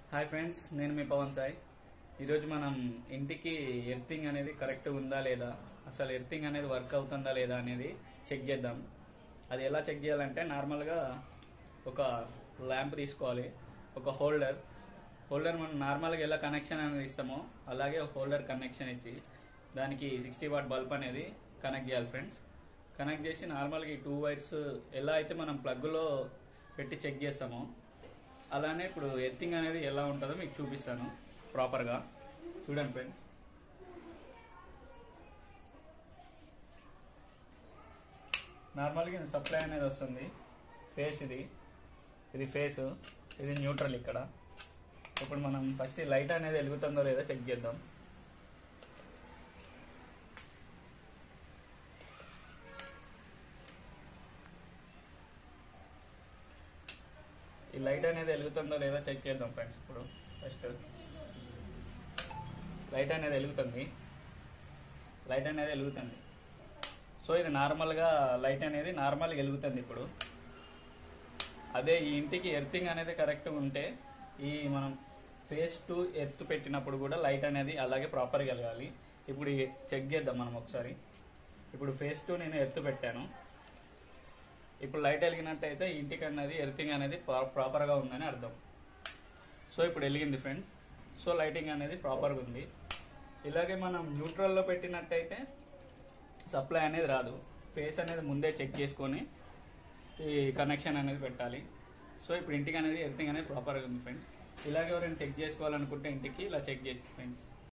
hi friends నేను మీ పవన్ సాయి ఈరోజు మనం ఇంటికి ఎర్తింగ్ అనేది కరెక్ట్ ఉందా లేదా అసలు ఎర్తింగ్ అనేది వర్క్ అవుతుందా లేదా అనేది చెక్ చేద్దాం అది ఎలా చెక్ చేయాలంటే నార్మల్గా ఒక ల్యాంప్ తీసుకోవాలి ఒక హోల్డర్ హోల్డర్ మనం నార్మల్గా ఎలా కనెక్షన్ అనేది ఇస్తామో అలాగే హోల్డర్ కనెక్షన్ ఇచ్చి దానికి సిక్స్టీ వాట్ బల్బ్ అనేది కనెక్ట్ చేయాలి ఫ్రెండ్స్ కనెక్ట్ చేసి నార్మల్గా ఈ టూ వైర్స్ ఎలా అయితే మనం ప్లగ్లో పెట్టి చెక్ చేస్తామో అలానే ఇప్పుడు ఎర్తింగ్ అనేది ఎలా ఉంటుందో మీకు చూపిస్తాను ప్రాపర్గా చూడండి ఫ్రెండ్స్ నార్మల్గా సప్లై అనేది వస్తుంది ఫేస్ ఇది ఇది ఫేస్ ఇది న్యూట్రల్ ఇక్కడ ఇప్పుడు మనం ఫస్ట్ ఈ లైట్ అనేది వెలుగుతుందో లేదో చెక్ చేద్దాం ఈ లైట్ అనేది వెలుగుతుందో లేదో చెక్ చేద్దాం ఫ్రెండ్స్ ఇప్పుడు ఫస్ట్ లైట్ అనేది వెలుగుతుంది లైట్ అనేది వెలుగుతుంది సో ఇది నార్మల్గా లైట్ అనేది నార్మల్గా వెలుగుతుంది ఇప్పుడు అదే ఈ ఇంటికి ఎర్తింగ్ అనేది కరెక్ట్ ఉంటే ఈ మనం ఫేస్ టు ఎర్త్ పెట్టినప్పుడు కూడా లైట్ అనేది అలాగే ప్రాపర్గా వెలగాలి ఇప్పుడు ఈ చెక్ చేద్దాం మనం ఒకసారి ఇప్పుడు ఫేస్ టు నేను ఎర్త్ పెట్టాను ఇప్పుడు లైట్ వెలిగినట్టయితే ఈ ఇంటికి అనేది ఎర్తింగ్ అనేది ప్రా- ప్రాపర్గా ఉందని అర్థం సో ఇప్పుడు వెలిగింది ఫ్రెండ్ సో లైటింగ్ అనేది ప్రాపర్గా ఉంది ఇలాగే మనం న్యూట్రల్లో పెట్టినట్టయితే సప్లై అనేది రాదు ఫేస్ అనేది ముందే చెక్ చేసుకొని ఈ కనెక్షన్ అనేది పెట్టాలి సో ఇప్పుడు ఇంటికి అనేది ఎర్తింగ్ అనేది ప్రాపర్గా ఉంది ఫ్రెండ్స్ ఇలాగే ఎవరైనా చెక్ చేసుకోవాలనుకుంటే ఇంటికి ఇలా చెక్ చేసి ఫ్రెండ్స్